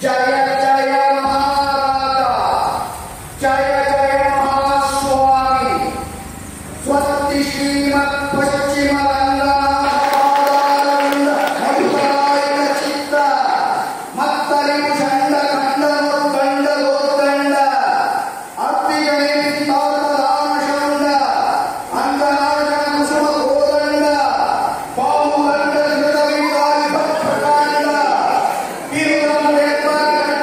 ಜಯ ಜಯ ಮಹಾರಾಜ ಜಯ ಜಯ ಮಹಾಸ್ವಾಮಿ ಸ್ವಸ್ತಿ ಶ್ರೀಮತ್ ಪಶ್ಚಿಮ ಮಧುರಾಯಣ ಚಿತ್ತ ಮತ್ತರಿವು ಚಂಡ ಕಂಡನು ಕಂಡ ಗೋದಂಡ ಅಪ್ಪಿಗಣಿ ರಾಮಚಂಡ ಅಂಗನಾಟ ಕುಸುಮ ಗೋದಂಡ ಪಾಮುಗಂಡ ಧೃತ ವಿಕಾರಿ ಭಕ್ತಕಾಂಡ ಕಿರುಗಂಡ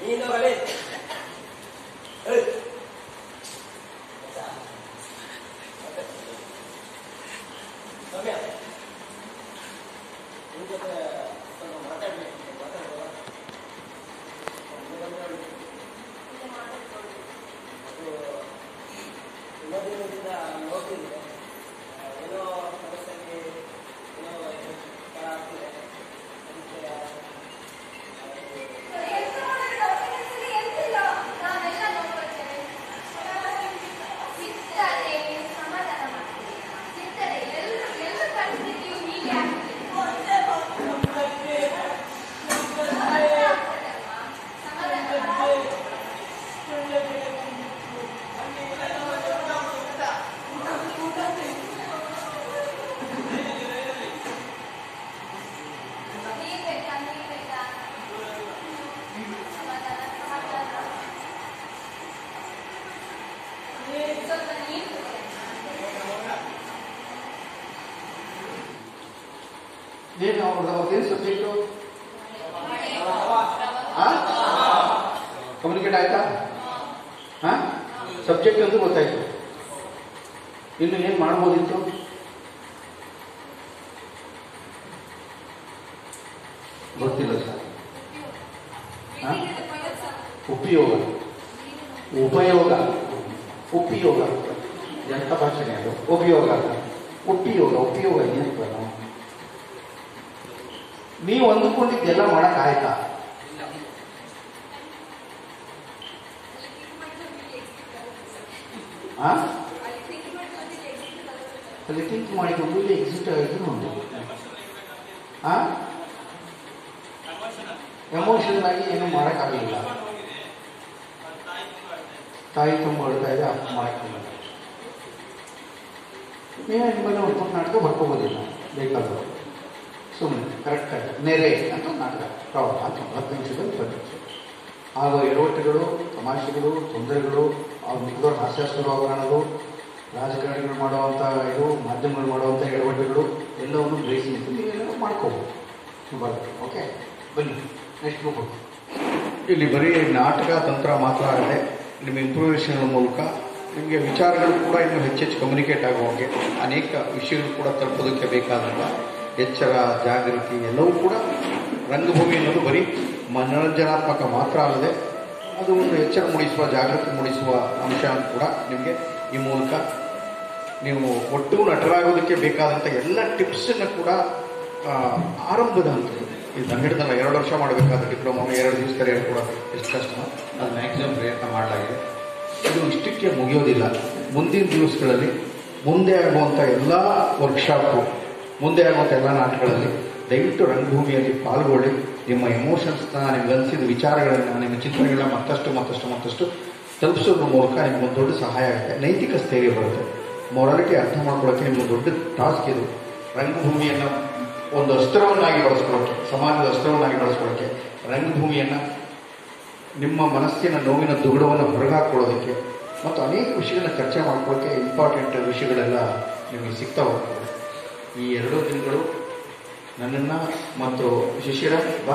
ನೀನು ಹೋಗಲಿ ಏಯ್. ಸೌಮ್ಯ, ನಿನ್ ಜೊತೆ ಸ್ವಲ್ಪ ಮಾತಾಡ್ಬೇಕು ಮಾತಾಡುವ ಅದು ತುಂಬ ದಿನದಿಂದ ನೋಡ್ತಿದ್ದೆ ಏನೋ ಸಮಸ್ಯೆಗೆ ಏನೋ ಥರ ಆಗ್ತಿದೆ ಅದಕ್ಕೆ ಏನು ಅವ್ರದ್ದೇನು ಸಬ್ಜೆಕ್ಟು ಕಮ್ಯುನಿಕೇಟ್ ಆಯ್ತಾ ಹಾ ಸಬ್ಜೆಕ್ಟ್ ಅಂತ ಗೊತ್ತಾಯ್ತು ಇನ್ನು ಏನು ಮಾಡ್ಬೋದಿತ್ತು ಗೊತ್ತಿಲ್ಲ ಸರ್ ಹಾ? ಉಪಯೋಗ ಉಪಯೋಗ ಉಪಯೋಗ ಎಂಥ ಭಾಷೆನೇ ಅದು ಉಪಯೋಗ ಉಪಯೋಗ ಉಪಯೋಗ ಏನಕ್ಕೆ ನಾವು ನೀವು ಅಂದುಕೊಂಡಿದ್ದೆಲ್ಲ ಮಾಡಕ್ ಆಯ್ತಾ ಆ? ಅಲ್ಲಿ ಥಿಂಕ್ ಮಾಡಿಕೊಂಡು ಇಲ್ಲಿ ಎಕ್ಸಿಟ್ ಆಗಿದ್ದು ಉಂಟು ಆ ಎಮೋಷನಲ್ ಆಗಿ ಏನು ಮಾಡೋಕ್ಕಾಗಲಿಲ್ಲ ತಾಯಿ ತುಂಬ ಹೊಡ್ತಾ ಇದೆ ಅಪ್ಪ ಮಾಡೋಕ್ಕಿಲ್ಲ ನೀವೇ ನಿಮ್ಮಲ್ಲಿ ಒಂದು ನಾಟಕ ಬರ್ಕೋಬೋದಿಲ್ಲ ಬೇಕಾದರೂ ಸುಮ್ಮನೆ ಕರೆಕ್ಟಾಗಿ ನೆರೆ ಅಂತ ಒಂದು ನಾಟಕ ಪ್ರವಾಹ ಅಂತ ಒಂದು ಹತ್ತು ನಿಮಿಷದಲ್ಲಿ ಬರುತ್ತೆ ಆಗ ಎಡವಟ್ಟುಗಳು ತಮಾಷೆಗಳು ತೊಂದರೆಗಳು ಅವ್ರು ಮಿಕ್ಕದವ್ರು ಹಾಸ್ಯಾಸ್ಪದ ಕಾಣೋದು ರಾಜಕಾರಣಿಗಳು ಮಾಡುವಂಥ ಇದು ಮಾಧ್ಯಮಗಳು ಮಾಡುವಂಥ ಎಡವಟ್ಟುಗಳು ಎಲ್ಲವನ್ನು ಗ್ರಹಿಸಿ ನಿಂತು ನೀವೆಲ್ಲ ಮಾಡ್ಕೋಬೋದು ಬರುತ್ತೆ ಓಕೆ ಬನ್ನಿ ನೆಕ್ಸ್ಟ್ ಗ್ರೂಪ್ ಇಲ್ಲಿ ಬರೀ ನಾಟಕ ತಂತ್ರ ಮಾತ್ರ ಆಗದೆ ನಿಮ್ಮ ಇಂಪ್ರೂವೇಷನ್ ಮೂಲಕ ನಿಮಗೆ ವಿಚಾರಗಳು ಕೂಡ ಇನ್ನೂ ಹೆಚ್ಚೆಚ್ಚು ಕಮ್ಯುನಿಕೇಟ್ ಆಗುವಂಗೆ ಅನೇಕ ವಿಷಯಗಳು ಕೂಡ ತಲುಪೋದಕ್ಕೆ ಬೇಕಾದಂಥ ಎಚ್ಚರ ಜಾಗೃತಿ ಎಲ್ಲವೂ ಕೂಡ ರಂಗಭೂಮಿ ಅನ್ನೋದು ಬರೀ ಮನೋರಂಜನಾತ್ಮಕ ಮಾತ್ರ ಅಲ್ಲದೆ ಅದು ಒಂದು ಎಚ್ಚರ ಮೂಡಿಸುವ ಜಾಗೃತಿ ಮೂಡಿಸುವ ಅಂಶ ಕೂಡ ನಿಮಗೆ ಈ ಮೂಲಕ ನೀವು ಒಟ್ಟು ನಟರಾಗೋದಕ್ಕೆ ಬೇಕಾದಂಥ ಎಲ್ಲ ಟಿಪ್ಸನ್ನು ಕೂಡ ಆ, ಆರಂಭದ ಹಂತದಲ್ಲಿ ಇದು ನಾನು ಹಿಡಿದಲ್ಲ ಎರಡು ವರ್ಷ ಮಾಡಬೇಕಾದ ಡಿಪ್ಲೊಮಾ ಎರಡು ದಿವಸದಲ್ಲಿ ಹೇಳ್ಕೊಡೋದು ಎಷ್ಟು ಕಷ್ಟ ಅದು ಮ್ಯಾಕ್ಸಿಮಮ್ ಪ್ರಯತ್ನ ಮಾಡಲಾಗಿದೆ ಇದು ಇಷ್ಟಕ್ಕೆ ಮುಗಿಯೋದಿಲ್ಲ ಮುಂದಿನ ದಿವಸಗಳಲ್ಲಿ ಮುಂದೆ ಆಗುವಂಥ ಎಲ್ಲ ವರ್ಕ್ಶಾಪು ಮುಂದೆ ಆಗುವಂಥ ಎಲ್ಲ ನಾಟಕಗಳಲ್ಲಿ ದಯವಿಟ್ಟು ರಂಗಭೂಮಿಯಲ್ಲಿ ಪಾಲ್ಗೊಳ್ಳಿ ನಿಮ್ಮ ಎಮೋಷನ್ಸ್ನ ನಿಮ್ಗೆ ಅನಿಸಿದ ವಿಚಾರಗಳನ್ನು ನಿಮ್ಮ ಚಿಂತನೆಗಳನ್ನ ಮತ್ತಷ್ಟು ಮತ್ತಷ್ಟು ಮತ್ತಷ್ಟು ತಲುಪಿಸೋದ್ರ ಮೂಲಕ ನಿಮ್ಗೊಂದು ದೊಡ್ಡ ಸಹಾಯ ಆಗುತ್ತೆ ನೈತಿಕ ಸ್ಥೈರ್ಯ ಬರುತ್ತೆ ಮೊರಾಲಿಟಿ ಅರ್ಥ ಮಾಡ್ಕೊಳ್ಳೋಕ್ಕೆ ನಿಮ್ಗೆ ದೊಡ್ಡ ಟಾಸ್ಕ್ ಇದು ರಂಗಭೂಮಿಯನ್ನು ಒಂದು ಅಸ್ತ್ರವನ್ನಾಗಿ ಬಳಸ್ಕೊಳ್ಳೋಕ್ಕೆ ಸಮಾಜದ ಅಸ್ತ್ರವನ್ನಾಗಿ ಬಳಸ್ಕೊಳ್ಳೋಕ್ಕೆ ರಂಗಭೂಮಿಯನ್ನು ನಿಮ್ಮ ಮನಸ್ಸಿನ ನೋವಿನ ದುಗುಡವನ್ನು ಹೊರಗಾಕೊಳ್ಳೋದಕ್ಕೆ ಮತ್ತು ಅನೇಕ ವಿಷಯಗಳನ್ನ ಚರ್ಚೆ ಮಾಡ್ಕೊಳ್ಳೋಕ್ಕೆ ಇಂಪಾರ್ಟೆಂಟ್ ವಿಷಯಗಳೆಲ್ಲ ನಿಮಗೆ ಸಿಗ್ತಾ ಹೋಗ್ತವೆ ಈ ಎರಡೂ ದಿನಗಳು ನನ್ನನ್ನು ಮತ್ತು ಶಿಶಿರ ಬಾ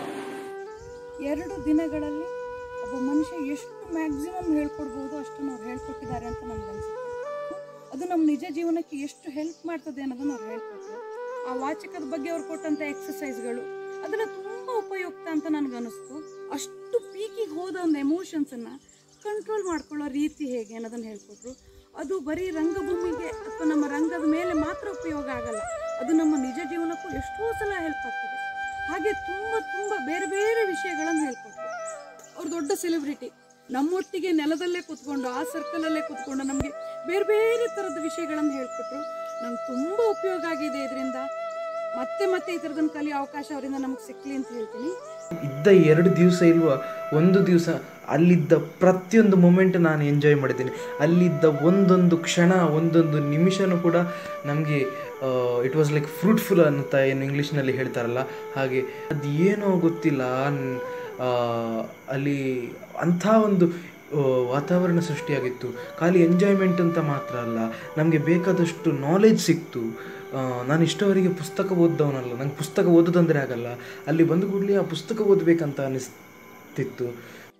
ಎರಡು ದಿನಗಳಲ್ಲಿ ಒಬ್ಬ ಮನುಷ್ಯ ಎಷ್ಟು ಮ್ಯಾಕ್ಸಿಮಮ್ ಹೇಳ್ಕೊಡ್ಬೋದು ಅಷ್ಟನ್ನು ಅವ್ರು ಹೇಳ್ಕೊಟ್ಟಿದ್ದಾರೆ ಅಂತ ನಮ್ಗೆ ಅನ್ಸುತ್ತೆ ಅದು ನಮ್ಮ ನಿಜ ಜೀವನಕ್ಕೆ ಎಷ್ಟು ಹೆಲ್ಪ್ ಮಾಡ್ತದೆ ಅನ್ನೋದನ್ನ ಅವ್ರು ಹೇಳ್ಕೊಟ್ರು ಆ ವಾಚಕದ ಬಗ್ಗೆ ಅವ್ರು ಕೊಟ್ಟಂತ ಎಕ್ಸಸೈಸ್ಗಳು ಅದನ್ನ ತುಂಬಾ ಉಪಯುಕ್ತ ಅಂತ ನನಗೆ ಅನಿಸ್ತು ಅಷ್ಟು ಪೀಕಿಗೆ ಹೋದ ಒಂದು ಎಮೋಷನ್ಸನ್ನ ಕಂಟ್ರೋಲ್ ಮಾಡ್ಕೊಳ್ಳೋ ರೀತಿ ಹೇಗೆ ಅನ್ನೋದನ್ನ ಹೇಳ್ಕೊಟ್ರು ಅದು ಬರೀ ರಂಗಭೂಮಿಗೆ ಅಥವಾ ನಮ್ಮ ರಂಗದ ಮೇಲೆ ಮಾತ್ರ ಉಪಯೋಗ ಆಗಲ್ಲ ಅದು ನಮ್ಮ ನಿಜ ಜೀವನಕ್ಕೂ ಎಷ್ಟೋ ಸಲ ಹೆಲ್ಪ್ ಆಗ್ತದೆ ಹಾಗೆ ತುಂಬ ತುಂಬ ಬೇರೆ ಬೇರೆ ವಿಷಯಗಳನ್ನು ಹೇಳ್ಕೊಟ್ರು ಅವ್ರು ದೊಡ್ಡ ಸೆಲೆಬ್ರಿಟಿ ನಮ್ಮೊಟ್ಟಿಗೆ ನೆಲದಲ್ಲೇ ಕೂತ್ಕೊಂಡು ಆ ಸರ್ಕಲಲ್ಲೇ ಕೂತ್ಕೊಂಡು ನಮಗೆ ಬೇರೆ ಬೇರೆ ಥರದ ವಿಷಯಗಳನ್ನು ಹೇಳ್ಕೊಟ್ರು ನಂಗೆ ತುಂಬ ಉಪಯೋಗ ಆಗಿದೆ ಇದರಿಂದ ಮತ್ತೆ ಮತ್ತೆ ಈ ಥರದನ್ನು ಕಲಿಯೋ ಅವಕಾಶ ಅವರಿಂದ ನಮಗೆ ಸಿಕ್ಕಲಿ ಅಂತ ಹೇಳ್ತೀನಿ ಇದ್ದ ಎರಡು ದಿವಸ ಇಲ್ವ ಒಂದು ದಿವಸ ಅಲ್ಲಿದ್ದ ಪ್ರತಿಯೊಂದು ಮೂಮೆಂಟ್ ನಾನು ಎಂಜಾಯ್ ಮಾಡಿದ್ದೀನಿ ಅಲ್ಲಿದ್ದ ಒಂದೊಂದು ಕ್ಷಣ ಒಂದೊಂದು ನಿಮಿಷನೂ ಕೂಡ ನಮಗೆ ಇಟ್ ವಾಸ್ ಲೈಕ್ ಫ್ರೂಟ್ಫುಲ್ ಅಂತ ಏನು ಇಂಗ್ಲೀಷ್ನಲ್ಲಿ ಹೇಳ್ತಾರಲ್ಲ ಹಾಗೆ ಅದು ಏನೋ ಗೊತ್ತಿಲ್ಲ ನ್- ಆ, ಅಲ್ಲಿ ಅಂಥ ಒಂದು ಆ, ವಾತಾವರಣ ಸೃಷ್ಟಿಯಾಗಿತ್ತು ಖಾಲಿ ಎಂಜಾಯ್ಮೆಂಟ್ ಅಂತ ಮಾತ್ರ ಅಲ್ಲ ನಮಗೆ ಬೇಕಾದಷ್ಟು ನಾಲೆಜ್ ಸಿಕ್ತು ಆ, ನಾನು ಇಷ್ಟವರೆಗೆ ಪುಸ್ತಕ ಓದ್ದವನಲ್ಲ ನಂಗೆ ಪುಸ್ತಕ ಓದೋದಂದರೆ ಆಗಲ್ಲ ಅಲ್ಲಿ ಬಂದು ಕೂಡಲೇ ಆ ಪುಸ್ತಕ ಓದಬೇಕಂತ ಅನಿಸ್ತಿತ್ತು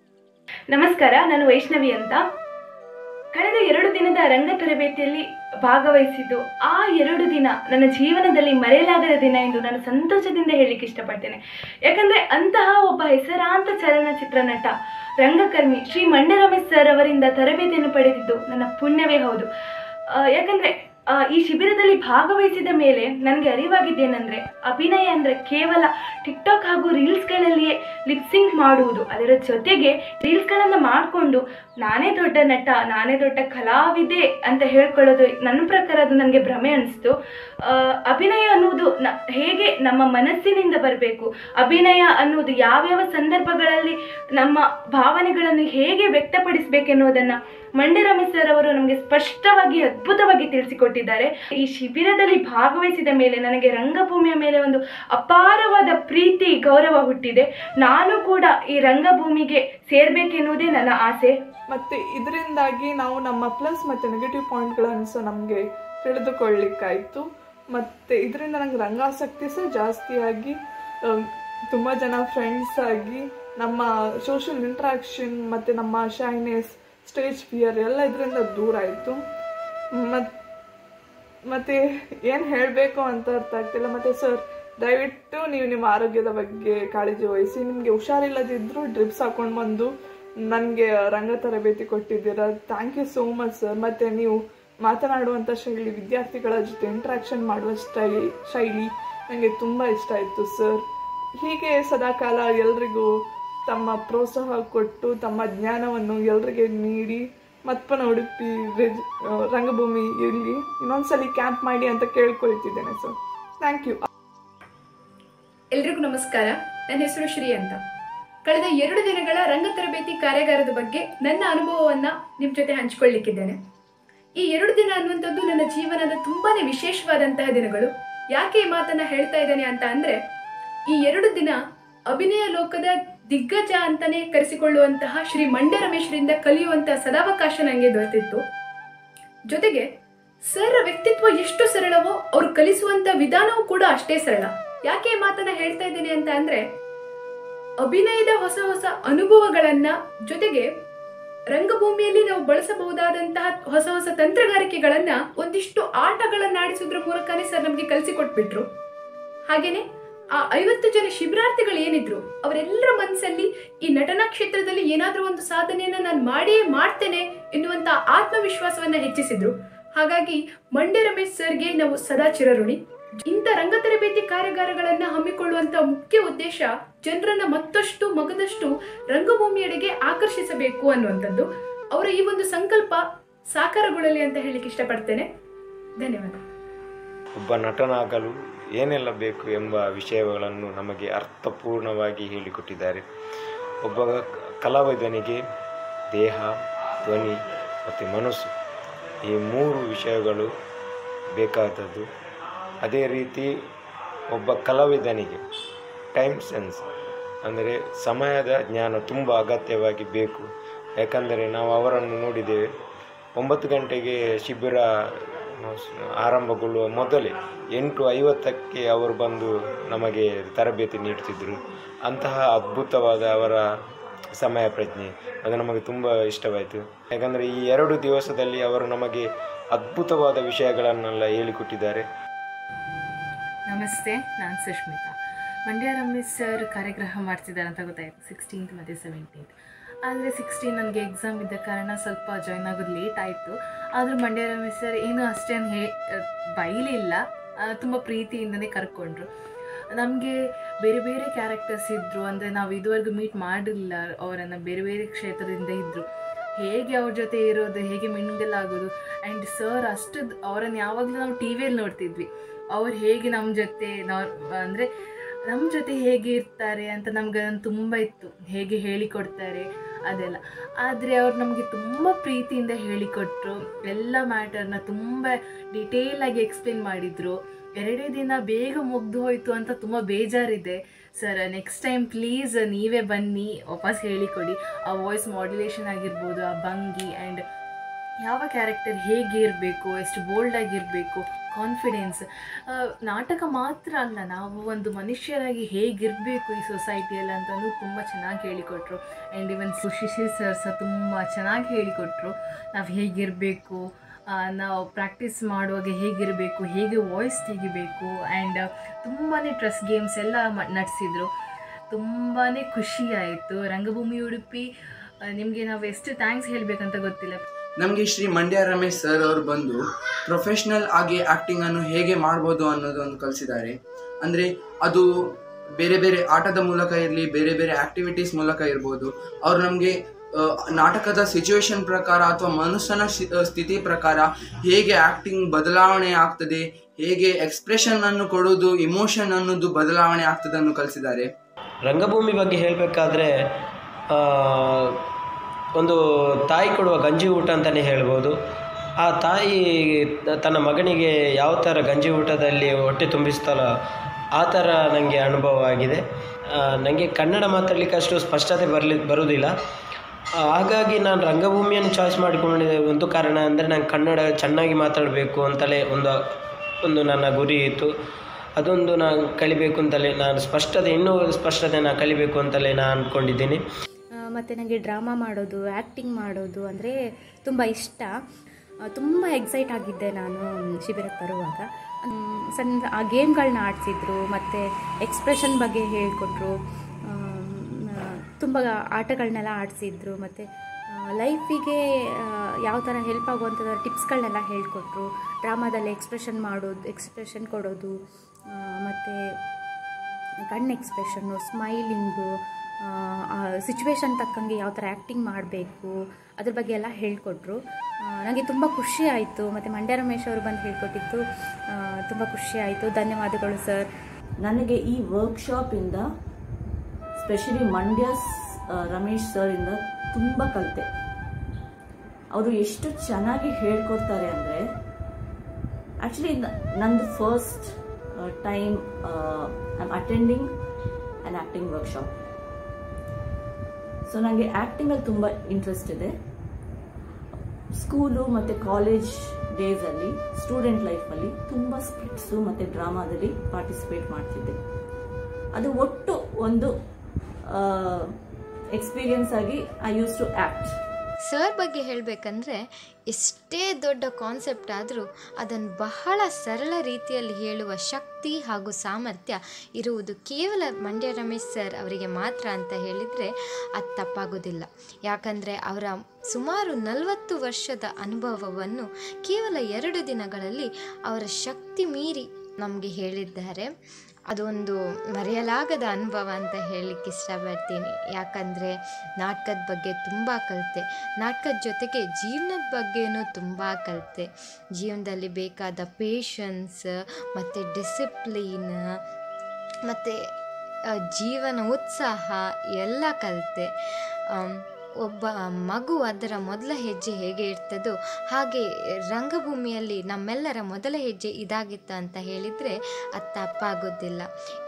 ನಮಸ್ಕಾರ ನಾನು ವೈಷ್ಣವಿ ಅಂತ ಕಳೆದ ಎರಡು ದಿನದ ರಂಗ ತರಬೇತಿಯಲ್ಲಿ ಭಾಗವಹಿಸಿದ್ದು ಆ ಎರಡು ದಿನ ನನ್ನ ಜೀವನದಲ್ಲಿ ಮರೆಯಲಾಗದ ದಿನ ಎಂದು ನಾನು ಸಂತೋಷದಿಂದ ಹೇಳಲಿಕ್ಕೆ ಇಷ್ಟಪಡ್ತೇನೆ ಯಾಕಂದರೆ ಅಂತಹ ಒಬ್ಬ ಹೆಸರಾಂತ ಚಲನಚಿತ್ರ ನಟ ರಂಗಕರ್ಮಿ ಶ್ರೀ ಮಂಡ್ಯ ರಮೇಶ್ ಸರ್ ಅವರಿಂದ ತರಬೇತಿಯನ್ನು ಪಡೆದಿದ್ದು ನನ್ನ ಪುಣ್ಯವೇ ಹೌದು ಆ, ಯಾಕಂದ್ರೆ ಆ, ಈ ಶಿಬಿರದಲ್ಲಿ ಭಾಗವಹಿಸಿದ ಮೇಲೆ ನನಗೆ ಅರಿವಾಗಿದ್ದೇನೆಂದ್ರೆ ಅಭಿನಯ ಅಂದರೆ ಕೇವಲ ಟಿಕ್ಟಾಕ್ ಹಾಗೂ ರೀಲ್ಸ್ಗಳಲ್ಲಿಯೇ ಲಿಪ್ಸಿಂಗ್ ಮಾಡುವುದು ಅದರ ಜೊತೆಗೆ ರೀಲ್ಸ್ಗಳನ್ನು ಮಾಡಿಕೊಂಡು ನಾನೇ ದೊಡ್ಡ ನಟ ನಾನೇ ದೊಡ್ಡ ಕಲಾವಿದೆ ಅಂತ ಹೇಳ್ಕೊಳ್ಳೋದು ನನ್ನ ಪ್ರಕಾರ ಅದು ನನಗೆ ಭ್ರಮೆ ಅನಿಸ್ತು ಅಭಿನಯ ಅನ್ನುವುದು ನ ಹೇಗೆ ನಮ್ಮ ಮನಸ್ಸಿನಿಂದ ಬರಬೇಕು ಅಭಿನಯ ಅನ್ನುವುದು ಯಾವ್ಯಾವ ಸಂದರ್ಭಗಳಲ್ಲಿ ನಮ್ಮ ಭಾವನೆಗಳನ್ನು ಹೇಗೆ ವ್ಯಕ್ತಪಡಿಸಬೇಕೆನ್ನುವುದನ್ನು ಮಂಡ್ಯ ರಮೇಶ್ ಸರ್ ಅವರು ನಮಗೆ ಸ್ಪಷ್ಟವಾಗಿ ಅದ್ಭುತವಾಗಿ ತಿಳಿಸಿಕೊಟ್ಟಿದ್ದಾರೆ ಈ ಶಿಬಿರದಲ್ಲಿ ಭಾಗವಹಿಸಿದ ಮೇಲೆ ನನಗೆ ರಂಗಭೂಮಿಯ ಮೇಲೆ ಒಂದು ಅಪಾರವಾದ ಪ್ರೀತಿ ಗೌರವ ಹುಟ್ಟಿದೆ ನಾನು ಕೂಡ ಈ ರಂಗಭೂಮಿಗೆ ಸೇರ್ಬೇಕೆನ್ನುವುದೇ ನನ್ನ ಆಸೆ ಮತ್ತು ಇದರಿಂದಾಗಿ ನಾವು ನಮ್ಮ ಪ್ಲಸ್ ಮತ್ತು ನೆಗೆಟಿವ್ ಪಾಯಿಂಟ್ಗಳನ್ನು ಸಹ ನಮಗೆ ತಿಳಿದುಕೊಳ್ಳಿಕ್ಕಾಯಿತು ಮತ್ತು ಇದರಿಂದ ನಂಗೆ ರಂಗಾಸಕ್ತಿ ಸಹ ಜಾಸ್ತಿಯಾಗಿ ತುಂಬ ಜನ ಫ್ರೆಂಡ್ಸ್ ಆಗಿ ನಮ್ಮ ಸೋಷಿಯಲ್ ಇಂಟ್ರಾಕ್ಷನ್ ಮತ್ತು ನಮ್ಮ ಶೈನೆಸ್ ಸ್ಟೇಜ್ ಫಿಯರ್ ಎಲ್ಲ ಇದರಿಂದ ದೂರ ಆಯಿತು ಮತ್ತು ಮತ್ತು ಏನು ಹೇಳಬೇಕು ಅಂತ ಅರ್ಥ ಆಗ್ತಿಲ್ಲ ಮತ್ತು ಸರ್ ದಯವಿಟ್ಟು ನೀವು ನಿಮ್ಮ ಆರೋಗ್ಯದ ಬಗ್ಗೆ ಕಾಳಜಿ ವಹಿಸಿ ನಿಮಗೆ ಹುಷಾರಿಲ್ಲದಿದ್ದರೂ ಡ್ರಿಪ್ಸ್ ಹಾಕೊಂಡು ಬಂದು ನನಗೆ ರಂಗ ತರಬೇತಿ ಕೊಟ್ಟಿದ್ದೀರಾ thank you so much sir ಮತ್ತು ನೀವು ಮಾತನಾಡುವಂಥ ಶೈಲಿ ವಿದ್ಯಾರ್ಥಿಗಳ ಜೊತೆ ಇಂಟ್ರಾಕ್ಷನ್ ಮಾಡುವ ಸ್ಟೈಲಿ ಶೈಲಿ ನನಗೆ ತುಂಬ ಇಷ್ಟ ಆಯಿತು ಸರ್ ಹೀಗೆ ಸದಾಕಾಲ ಎಲ್ರಿಗೂ ತಮ್ಮ ಪ್ರೋತ್ಸಾಹ ಕೊಟ್ಟು ತಮ್ಮ ಜ್ಞಾನವನ್ನು ಎಲ್ರಿಗೆ ನೀಡಿ ಮತ್ಪನ ಉಡುಪಿ ರಿಜ್ ರಂಗಭೂಮಿ ಇಲ್ಲಿ ಇನ್ನೊಂದ್ಸಲಿ ಕ್ಯಾಂಪ್ ಮಾಡಿ ಅಂತ ಕೇಳ್ಕೊಳ್ತಿದ್ದೇನೆ ಸರ್ ಥ್ಯಾಂಕ್ ಯು ಎಲ್ರಿಗೂ ನಮಸ್ಕಾರ ನನ್ನ ಹೆಸರು ಶ್ರೀ ಅಂತ ಕಳೆದ ಎರಡು ದಿನಗಳ ರಂಗ ತರಬೇತಿ ಕಾರ್ಯಾಗಾರದ ಬಗ್ಗೆ ನನ್ನ ಅನುಭವವನ್ನ ನಿಮ್ಮ ಜೊತೆ ಹಂಚಿಕೊಳ್ಳಿಕ್ಕಿದ್ದೇನೆ ಈ ಎರಡು ದಿನ ಅನ್ನುವಂಥದ್ದು ನನ್ನ ಜೀವನದ ತುಂಬಾನೇ ವಿಶೇಷವಾದಂತಹ ದಿನಗಳು ಯಾಕೆ ಈ ಮಾತನ್ನ ಹೇಳ್ತಾ ಇದ್ದೇನೆ ಅಂತ ಅಂದ್ರೆ ಈ ಎರಡು ದಿನ ಅಭಿನಯ ಲೋಕದ ದಿಗ್ಗಜ ಅಂತಾನೆ ಕರೆಸಿಕೊಳ್ಳುವಂತಹ ಶ್ರೀ ಮಂಡ್ಯ ರಮೇಶ್ರಿಂದ ಕಲಿಯುವಂತಹ ಸದಾವಕಾಶ ನನಗೆ ದೊರೆತಿತ್ತು ಜೊತೆಗೆ ಸರ್ ವ್ಯಕ್ತಿತ್ವ ಎಷ್ಟು ಸರಳವೋ ಅವ್ರು ಕಲಿಸುವಂತ ವಿಧಾನವೂ ಕೂಡ ಅಷ್ಟೇ ಸರಳ ಯಾಕೆ ಈ ಮಾತನ್ನ ಹೇಳ್ತಾ ಇದ್ದೀನಿ ಅಂತ ಅಂದ್ರೆ ಅಭಿನಯದ ಹೊಸ ಹೊಸ ಅನುಭವಗಳನ್ನ ಜೊತೆಗೆ ರಂಗಭೂಮಿಯಲ್ಲಿ ನಾವು ಬಳಸಬಹುದಾದಂತಹ ಹೊಸ ಹೊಸ ತಂತ್ರಗಾರಿಕೆಗಳನ್ನ ಒಂದಿಷ್ಟು ಆಟಗಳನ್ನಾಡಿಸೋದ್ರ ಮೂಲಕನೇ ಸರ್ ನಮಗೆ ಕಲಿಸಿಕೊಟ್ಬಿಟ್ರು ಹಾಗೇನೆ ಆ ಐವತ್ತು ಜನ ಶಿಬಿರಾರ್ಥಿಗಳು ಏನಿದ್ರು ಅವರೆಲ್ಲರ ಮನಸ್ಸಲ್ಲಿ ಈ ನಟನಾ ಕ್ಷೇತ್ರದಲ್ಲಿ ಏನಾದ್ರೂ ಒಂದು ಸಾಧನೆಯನ್ನ ನಾನು ಮಾಡಿಯೇ ಮಾಡ್ತೇನೆ ಎನ್ನುವಂತ ಆತ್ಮವಿಶ್ವಾಸವನ್ನ ಹೆಚ್ಚಿಸಿದ್ರು ಹಾಗಾಗಿ ಮಂಡ್ಯ ರಮೇಶ್ ಸರ್ಗೆ ನಾವು ಸದಾ ಚಿರಋಣಿ ಇಂಥ ರಂಗ ತರಬೇತಿ ಕಾರ್ಯಾಗಾರಗಳನ್ನ ಹಮ್ಮಿಕೊಳ್ಳುವಂತ ಮುಖ್ಯ ಉದ್ದೇಶ ಜನರನ್ನ ಮತ್ತಷ್ಟು ಮಗದಷ್ಟು ರಂಗಭೂಮಿಯೆಡೆಗೆ ಆಕರ್ಷಿಸಬೇಕು ಅನ್ನುವಂಥದ್ದು ಅವರ ಈ ಒಂದು ಸಂಕಲ್ಪ ಸಾಕಾರಗೊಳ್ಳಲಿ ಅಂತ ಹೇಳಿಕ್ಕೆ ಇಷ್ಟಪಡ್ತೇನೆ ಧನ್ಯವಾದ ಒಬ್ಬ ನಟನಾಗಲು ಏನೆಲ್ಲ ಬೇಕು ಎಂಬ ವಿಷಯಗಳನ್ನು ನಮಗೆ ಅರ್ಥಪೂರ್ಣವಾಗಿ ಹೇಳಿಕೊಟ್ಟಿದ್ದಾರೆ ಒಬ್ಬ ಕಲಾವಿದನಿಗೆ ದೇಹ ಧ್ವನಿ ಮತ್ತು ಮನಸ್ಸು ಈ ಮೂರು ವಿಷಯಗಳು ಬೇಕಾದದ್ದು ಅದೇ ರೀತಿ ಒಬ್ಬ ಕಲಾವಿದನಿಗೆ ಟೈಮ್ ಸೆನ್ಸ್ ಅಂದರೆ ಸಮಯದ ಜ್ಞಾನ ತುಂಬ ಅಗತ್ಯವಾಗಿ ಬೇಕು ಯಾಕಂದರೆ ನಾವು ಅವರನ್ನು ನೋಡಿದ್ದೇವೆ ಒಂಬತ್ತು ಗಂಟೆಗೆ ಶಿಬಿರ ಆರಂಭಗೊಳ್ಳುವ ಮೊದಲೇ ಎಂಟು ಐವತ್ತಕ್ಕೆ ಅವರು ಬಂದು ನಮಗೆ ತರಬೇತಿ ನೀಡ್ತಿದ್ದರು ಅಂತಹ ಅದ್ಭುತವಾದ ಅವರ ಸಮಯ ಪ್ರಜ್ಞೆ ಅದು ನಮಗೆ ತುಂಬ ಇಷ್ಟವಾಯಿತು ಯಾಕಂದರೆ ಈ ಎರಡು ದಿವಸದಲ್ಲಿ ಅವರು ನಮಗೆ ಅದ್ಭುತವಾದ ವಿಷಯಗಳನ್ನೆಲ್ಲ ಹೇಳಿಕೊಟ್ಟಿದ್ದಾರೆ ನಮಸ್ತೆ ನಾನು ಸುಷ್ಮಿತಾ ಮಂಡ್ಯ ರಮೇಶ್ ಸರ್ ಕಾರ್ಯಕ್ರಮ ಮಾಡ್ತಿದ್ದಾರೆ ಅಂತ ಗೊತ್ತಾಯಿತು ಸಿಕ್ಸ್ಟೀನ್ತ್ ಮತ್ತು ಸೆವೆಂಟೀನ್ತ್ ಆದರೆ ಸಿಕ್ಸ್ಟೀನ್ ನನಗೆ ಎಕ್ಸಾಮ್ ಇದ್ದ ಕಾರಣ ಸ್ವಲ್ಪ ಜಾಯ್ನ್ ಆಗೋದು ಲೇಟ್ ಆಯಿತು ಆದರೂ ಮಂಡ್ಯ ರಮೇಶ್ ಸರ್ ಏನೂ ಅಷ್ಟೇನು ಹೇ ಬೈಲಿಲ್ಲ ತುಂಬ ಪ್ರೀತಿಯಿಂದನೇ ಕರ್ಕೊಂಡ್ರು ನಮಗೆ ಬೇರೆ ಬೇರೆ ಕ್ಯಾರೆಕ್ಟರ್ಸ್ ಇದ್ದರು ಅಂದರೆ ನಾವು ಇದುವರೆಗೂ ಮೀಟ್ ಮಾಡಿಲ್ಲ ಅವರನ್ನು ಬೇರೆ ಬೇರೆ ಕ್ಷೇತ್ರದಿಂದ ಇದ್ದರು ಹೇಗೆ ಅವ್ರ ಜೊತೆ ಇರೋದು ಹೇಗೆ ಮಿಂಗಲ್ ಆಗೋದು ಆ್ಯಂಡ್ ಸರ್ ಅಷ್ಟು ಅವರನ್ನು ಯಾವಾಗಲೂ ನಾವು ಟಿ ವಿಯಲ್ಲಿ ನೋಡ್ತಿದ್ವಿ ಅವ್ರು ಹೇಗೆ ನಮ್ಮ ಜೊತೆ ನಾವು ಅಂದರೆ ನಮ್ಮ ಜೊತೆ ಹೇಗೆ ಇರ್ತಾರೆ ಅಂತ ನಮ್ಗೆ ಅದನ್ನು ತುಂಬ ಇತ್ತು ಹೇಗೆ ಹೇಳಿಕೊಡ್ತಾರೆ ಅದೆಲ್ಲ ಆದರೆ ಅವ್ರು ನಮಗೆ ತುಂಬ ಪ್ರೀತಿಯಿಂದ ಹೇಳಿಕೊಟ್ರು ಎಲ್ಲ ಮ್ಯಾಟರ್ನ ತುಂಬ ಡಿಟೇಲಾಗಿ ಎಕ್ಸ್ಪ್ಲೇನ್ ಮಾಡಿದರು ಎರಡೇ ದಿನ ಬೇಗ ಮುಗ್ದು ಹೋಯಿತು ಅಂತ ತುಂಬ ಬೇಜಾರಿದೆ ಸರ್ ನೆಕ್ಸ್ಟ್ ಟೈಮ್ ಪ್ಲೀಸ್ ನೀವೇ ಬನ್ನಿ ವಾಪಸ್ ಹೇಳಿಕೊಡಿ ಆ ವಾಯ್ಸ್ ಮಾಡ್ಯುಲೇಷನ್ ಆಗಿರ್ಬೋದು ಆ ಭಂಗಿ ಆ್ಯಂಡ್ ಯಾವ ಕ್ಯಾರೆಕ್ಟರ್ ಹೇಗೆ ಇರಬೇಕು ಎಷ್ಟು ಬೋಲ್ಡ್ ಆಗಿರಬೇಕು ಕಾನ್ಫಿಡೆನ್ಸ್ ನಾಟಕ ಮಾತ್ರ ಅಲ್ಲ ನಾವು ಒಂದು ಮನುಷ್ಯರಾಗಿ ಹೇಗಿರಬೇಕು ಈ ಸೊಸೈಟಿಯಲ್ಲಿ ಅಂತಲೂ ತುಂಬ ಚೆನ್ನಾಗಿ ಹೇಳಿಕೊಟ್ರು ಆ್ಯಂಡ್ ಇವನ್ ಸುಶಿಶಿ ಸರ್ ಸಹ ತುಂಬ ಚೆನ್ನಾಗಿ ಹೇಳಿಕೊಟ್ರು ನಾವು ಹೇಗಿರಬೇಕು ನಾವು ಪ್ರಾಕ್ಟೀಸ್ ಮಾಡುವಾಗ ಹೇಗಿರಬೇಕು ಹೇಗೆ ವಾಯ್ಸ್ ತೆಗಿಬೇಕು ಆ್ಯಂಡ್ ತುಂಬಾ ಟ್ರೆಸ್ ಗೇಮ್ಸ್ ಎಲ್ಲ ಮ ನಡೆಸಿದ್ರು ತುಂಬಾ ಖುಷಿ ಆಯಿತು ರಂಗಭೂಮಿ ಉಡುಪಿ ನಿಮಗೆ ನಾವು ಎಷ್ಟು ಥ್ಯಾಂಕ್ಸ್ ಹೇಳಬೇಕಂತ ಗೊತ್ತಿಲ್ಲ ನಮಗೆ ಶ್ರೀ ಮಂಡ್ಯ ರಮೇಶ್ ಸರ್ ಅವರು ಬಂದು ಪ್ರೊಫೆಷ್ನಲ್ ಆಗಿ ಆ್ಯಕ್ಟಿಂಗನ್ನು ಹೇಗೆ ಮಾಡ್ಬೋದು ಅನ್ನೋದನ್ನು ಕಲಿಸಿದ್ದಾರೆ ಅಂದರೆ ಅದು ಬೇರೆ ಬೇರೆ ಆಟದ ಮೂಲಕ ಇರಲಿ ಬೇರೆ ಬೇರೆ ಆ್ಯಕ್ಟಿವಿಟೀಸ್ ಮೂಲಕ ಇರ್ಬೋದು ಅವ್ರು ನಮಗೆ ನಾಟಕದ ಸಿಚುವೇಶನ್ ಪ್ರಕಾರ ಅಥವಾ ಮನುಷ್ಯನ ಶಿ- ಆ, ಸ್ಥಿತಿ ಪ್ರಕಾರ ಹೇಗೆ ಆ್ಯಕ್ಟಿಂಗ್ ಬದಲಾವಣೆ ಆಗ್ತದೆ ಹೇಗೆ ಎಕ್ಸ್ಪ್ರೆಷನ್ ಅನ್ನು ಕೊಡೋದು ಇಮೋಷನ್ ಅನ್ನೋದು ಬದಲಾವಣೆ ಆಗ್ತದೆ ಅನ್ನು ಕಲಿಸಿದ್ದಾರೆ ರಂಗಭೂಮಿ ಬಗ್ಗೆ ಹೇಳಬೇಕಾದ್ರೆ ಒಂದು ತಾಯಿ ಕೊಡುವ ಗಂಜಿ ಊಟ ಅಂತಲೇ ಹೇಳ್ಬೋದು ಆ ತಾಯಿ ತನ್ನ ಮಗನಿಗೆ ಯಾವ ಥರ ಗಂಜಿ ಊಟದಲ್ಲಿ ಹೊಟ್ಟೆ ತುಂಬಿಸ್ತಾಳೋ ಆ ಥರ ನನಗೆ ಅನುಭವ ಆಗಿದೆ ನನಗೆ ಕನ್ನಡ ಮಾತಾಡಲಿಕ್ಕೆ ಅಷ್ಟು ಸ್ಪಷ್ಟತೆ ಬರಲಿ ಬರುವುದಿಲ್ಲ ಆ, ಹಾಗಾಗಿ ನಾನು ರಂಗಭೂಮಿಯನ್ನು ಚಾಯ್ಸ್ ಮಾಡಿಕೊಂಡಿದ್ದೆ ಒಂದು ಕಾರಣ ಅಂದರೆ ನಾನು ಕನ್ನಡ ಚೆನ್ನಾಗಿ ಮಾತಾಡಬೇಕು ಅಂತಲೇ ಒಂದು ಒಂದು ನನ್ನ ಗುರಿ ಇತ್ತು ಅದೊಂದು ನಾನು ಕಲಿಬೇಕು ಅಂತಲೇ ನಾನು ಸ್ಪಷ್ಟತೆ ಇನ್ನೂ ಸ್ಪಷ್ಟತೆ ನಾನು ಕಲಿಬೇಕು ಅಂತಲೇ ನಾನು ಅಂದ್ಕೊಂಡಿದ್ದೀನಿ ಮತ್ತು ನನಗೆ ಡ್ರಾಮಾ ಮಾಡೋದು ಆ್ಯಕ್ಟಿಂಗ್ ಮಾಡೋದು ಅಂದರೆ ತುಂಬ ಇಷ್ಟ ತುಂಬ ಎಕ್ಸೈಟ್ ಆಗಿದ್ದೆ ನಾನು ಶಿಬಿರಕ್ಕೆ ಬರುವಾಗ ಮ್, ಸಣ್ಣ ಆ ಗೇಮ್ಗಳನ್ನ ಆಡಿಸಿದ್ರು ಮತ್ತು ಎಕ್ಸ್ಪ್ರೆಷನ್ ಬಗ್ಗೆ ಹೇಳಿಕೊಟ್ರು ತುಂಬ ಆಟಗಳನ್ನೆಲ್ಲ ಆಡಿಸಿದ್ರು ಮತ್ತು ಲೈಫಿಗೆ ಯಾವ ಥರ ಹೆಲ್ಪ್ ಆಗುವಂಥದ್ದು ಟಿಪ್ಸ್ಗಳನ್ನೆಲ್ಲ ಹೇಳಿಕೊಟ್ರು ಡ್ರಾಮಾದಲ್ಲಿ ಎಕ್ಸ್ಪ್ರೆಷನ್ ಮಾಡೋದು ಎಕ್ಸ್ಪ್ರೆಷನ್ ಕೊಡೋದು ಮತ್ತು ಕಣ್ಣು ಎಕ್ಸ್ಪ್ರೆಷನ್ನು ಸ್ಮೈಲಿಂಗು ಸಿಚುವೇಶನ್ ತಕ್ಕಂಗೆ ಯಾವ ಥರ ಆ್ಯಕ್ಟಿಂಗ್ ಮಾಡಬೇಕು ಅದ್ರ ಬಗ್ಗೆ ಎಲ್ಲ ಹೇಳಿಕೊಟ್ರು ನನಗೆ ತುಂಬ ಖುಷಿ ಆಯಿತು ಮತ್ತು ಮಂಡ್ಯ ರಮೇಶ್ ಅವರು ಬಂದು ಹೇಳಿಕೊಟ್ಟಿದ್ದು ತುಂಬ ಖುಷಿ ಆಯಿತು ಧನ್ಯವಾದಗಳು ಸರ್ ನನಗೆ ಈ ವರ್ಕ್ಶಾಪಿಂದ ಸ್ಪೆಷಲಿ ಮಂಡ್ಯ ಸ್- ಆ, ರಮೇಶ್ ಸರ್ ಇಂದ ತುಂಬ ಕಲಿತೆ ಅವರು ಎಷ್ಟು ಚೆನ್ನಾಗಿ ಹೇಳ್ಕೊಡ್ತಾರೆ ಅಂದರೆ ಆ್ಯಕ್ಚುಲಿ ನಂದು first time I am attending an acting workshop so ನನಗೆ ಆ್ಯಕ್ಟಿಂಗಲ್ಲಿ ತುಂಬ ಇಂಟ್ರೆಸ್ಟ್ ಇದೆ ಸ್ಕೂಲು ಮತ್ತು ಕಾಲೇಜ್ ಡೇಸಲ್ಲಿ ಸ್ಟೂಡೆಂಟ್ ಲೈಫಲ್ಲಿ ತುಂಬ ಸ್ಕಿಟ್ಸು ಮತ್ತು ಡ್ರಾಮಾದಲ್ಲಿ ಪಾರ್ಟಿಸಿಪೇಟ್ ಮಾಡ್ತಿದ್ದೆ ಅದು ಒಟ್ಟು ಒಂದು ಎಕ್ಸ್ಪೀರಿಯನ್ಸ್ ಆಗಿ I use to act sir ಬಗ್ಗೆ ಹೇಳಬೇಕಂದ್ರೆ ಎಷ್ಟೇ ದೊಡ್ಡ ಕಾನ್ಸೆಪ್ಟ್ ಆದರೂ ಅದನ್ನು ಬಹಳ ಸರಳ ರೀತಿಯಲ್ಲಿ ಹೇಳುವ ಶಕ್ತಿ ಹಾಗೂ ಸಾಮರ್ಥ್ಯ ಇರುವುದು ಕೇವಲ ಮಂಡ್ಯ ರಮೇಶ್ ಸರ್ ಅವರಿಗೆ ಮಾತ್ರ ಅಂತ ಹೇಳಿದರೆ ಅದು ತಪ್ಪಾಗೋದಿಲ್ಲ ಯಾಕಂದರೆ ಅವರ ಸುಮಾರು ನಲವತ್ತು ವರ್ಷದ ಅನುಭವವನ್ನು ಕೇವಲ ಎರಡು ದಿನಗಳಲ್ಲಿ ಅವರ ಶಕ್ತಿ ಮೀರಿ ನಮಗೆ ಹೇಳಿದ್ದಾರೆ ಅದೊಂದು ಮರೆಯಲಾಗದ ಅನುಭವ ಅಂತ ಹೇಳಲಿಕ್ಕೆ ಇಷ್ಟಪಡ್ತೀನಿ ಯಾಕಂದರೆ ನಾಟಕದ ಬಗ್ಗೆ ತುಂಬ ಕಲಿತೆ ನಾಟಕದ ಜೊತೆಗೆ ಜೀವನದ ಬಗ್ಗೆನೂ ತುಂಬ ಕಲಿತೆ ಜೀವನದಲ್ಲಿ ಬೇಕಾದ ಪೇಷನ್ಸ್ ಮತ್ತು ಡಿಸಿಪ್ಲೀನ್ ಮತ್ತು ಜೀವನ ಉತ್ಸಾಹ ಎಲ್ಲ ಕಲಿತೆ ಒಬ್ಬ ಮಗು ಅದರ ಮೊದಲ ಹೆಜ್ಜೆ ಹೇಗೆ ಇರ್ತದೋ ಹಾಗೆ ರಂಗಭೂಮಿಯಲ್ಲಿ ನಮ್ಮೆಲ್ಲರ ಮೊದಲ ಹೆಜ್ಜೆ ಇದಾಗಿತ್ತ ಅಂತ ಹೇಳಿದರೆ ಅದು ತಪ್ಪಾಗೋದಿಲ್ಲ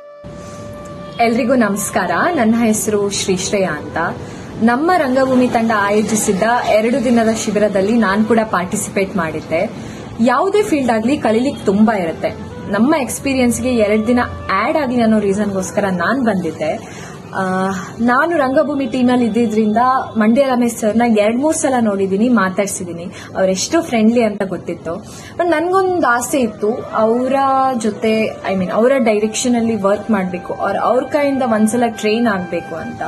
ಎಲ್ರಿಗೂ ನಮಸ್ಕಾರ ನನ್ನ ಹೆಸರು ಶ್ರೀಶ್ರೇಯ ಅಂತ ನಮ್ಮ ರಂಗಭೂಮಿ ತಂಡ ಆಯೋಜಿಸಿದ್ದ ಎರಡು ದಿನದ ಶಿಬಿರದಲ್ಲಿ ನಾನು ಕೂಡ ಪಾರ್ಟಿಸಿಪೇಟ್ ಮಾಡಿದ್ದೆ ಯಾವುದೇ ಫೀಲ್ಡ್ ಆಗಲಿ ಕಲೀಲಿಕ್ಕೆ ತುಂಬಾ ಇರುತ್ತೆ ನಮ್ಮ ಎಕ್ಸ್ಪೀರಿಯನ್ಸ್ಗೆ ಎರಡು ದಿನ ಆಡ್ ಆಗಲಿ ಅನ್ನೋ ರೀಸನ್ಗೋಸ್ಕರ ನಾನು ಬಂದಿದ್ದೆ ಆ, ನಾನು ರಂಗಭೂಮಿ ಟೀಮಲ್ಲಿ ಇದ್ದಿದ್ರಿಂದ ಮಂಡ್ಯ ರಮೇಶ್ ಸರ್ನ ಎರಡ್ ಮೂರ್ ಸಲ ನೋಡಿದೀನಿ ಮಾತಾಡ್ಸಿದೀನಿ ಅವರೆಷ್ಟು ಫ್ರೆಂಡ್ಲಿ ಅಂತ ಗೊತ್ತಿತ್ತು ಬಟ್ ನನ್ಗೊಂದು ಆಸೆ ಇತ್ತು ಅವರ ಜೊತೆ ಐ ಮೀನ್ ಅವರ ಡೈರೆಕ್ಷನ್ ಅಲ್ಲಿ ವರ್ಕ್ ಮಾಡಬೇಕು ಅವ್ರ ಅವ್ರ ಕೈಯಿಂದ ಒಂದ್ಸಲ ಟ್ರೈನ್ ಆಗಬೇಕು ಅಂತ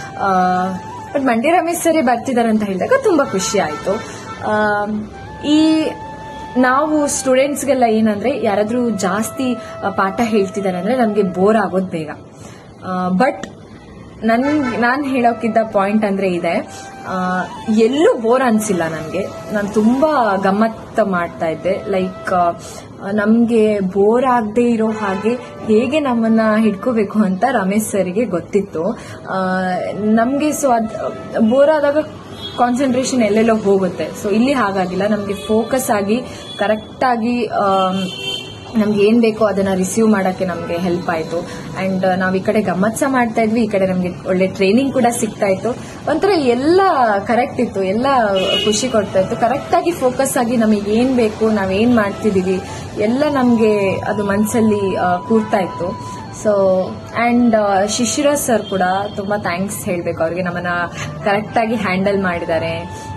ಬಟ್ ಮಂಡ್ಯ ರಮೇಶ್ ಸರೇ ಬರ್ತಿದ್ದಾರೆ ಅಂತ ಹೇಳಿದಾಗ ತುಂಬಾ ಖುಷಿ ಆಯ್ತು ಆ, ಈ ನಾವು ಸ್ಟೂಡೆಂಟ್ಸ್ಗೆಲ್ಲ ಏನಂದ್ರೆ ಯಾರಾದ್ರೂ ಜಾಸ್ತಿ ಆ, ಪಾಠ ಹೇಳ್ತಿದ್ದಾರೆ ಅಂದ್ರೆ ನಮಗೆ ಬೋರ್ ಆಗೋದು ಬೇಗ ಬಟ್ ನನ್ ನಾನು ಹೇಳೋಕ್ಕಿದ್ದ ಪಾಯಿಂಟ್ ಅಂದ್ರೆ ಇದೆ ಆ, ಎಲ್ಲೂ ಬೋರ್ ಅನ್ಸಿಲ್ಲ ನನಗೆ ನಾನು ತುಂಬಾ ಗಮ್ಮತ್ ಮಾಡ್ತಾ ಇದ್ದೆ ಲೈಕ್ ನಮ್ಗೆ ಬೋರ್ ಆಗದೆ ಇರೋ ಹಾಗೆ ಹೇಗೆ ನಮ್ಮನ್ನ ಹಿಡ್ಕೋಬೇಕು ಅಂತ ರಮೇಶ್ ಸರ್ಗೆ ಗೊತ್ತಿತ್ತು ಆ, ನಮ್ಗೆ ಸೊ ಅದ್ ಬೋರ್ ಆದಾಗ ಕಾನ್ಸಂಟ್ರೇಷನ್ ಎಲ್ಲೆಲ್ಲೋ ಹೋಗುತ್ತೆ ಸೊ ಇಲ್ಲಿ ಹಾಗಾಗಿಲ್ಲ ನಮಗೆ ಫೋಕಸ್ ಆಗಿ ಕರೆಕ್ಟ್ ಆಗಿ ಆಮ್, ನಮ್ಗೆ ಏನ್ ಬೇಕೋ ಅದನ್ನ ರಿಸೀವ್ ಮಾಡಕ್ಕೆ ನಮ್ಗೆ ಹೆಲ್ಪ್ ಆಯ್ತು ಅಂಡ್ ನಾವ್ ಈ ಕಡೆ ಗಮ್ಮತ್ ಸಹ ಮಾಡ್ತಾ ಇದ್ವಿ ಈ ಕಡೆ ನಮ್ಗೆ ಒಳ್ಳೆ ಟ್ರೈನಿಂಗ್ ಕೂಡ ಸಿಗ್ತಾ ಇತ್ತು ಒಂಥರ ಎಲ್ಲ ಕರೆಕ್ಟ್ ಇತ್ತು ಎಲ್ಲ ಖುಷಿ ಕೊಡ್ತಾ ಇತ್ತು ಕರೆಕ್ಟ್ ಆಗಿ ಫೋಕಸ್ ಆಗಿ ನಮಗೆ ಏನ್ ಬೇಕು ನಾವೇನ್ ಮಾಡ್ತಿದೀವಿ ಎಲ್ಲ ನಮ್ಗೆ ಅದು ಮನ್ಸಲ್ಲಿ ಆ, ಕೂರ್ತಾ ಇತ್ತು ಸೊ ಅಂಡ್ ಶಿಶಿರ ಸರ್ ಕೂಡ ತುಂಬಾ ಥ್ಯಾಂಕ್ಸ್ ಹೇಳ್ಬೇಕು ಅವ್ರಿಗೆ ನಮ್ಮನ್ನ ಕರೆಕ್ಟ್ ಆಗಿ ಹ್ಯಾಂಡಲ್ ಮಾಡಿದ್ದಾರೆ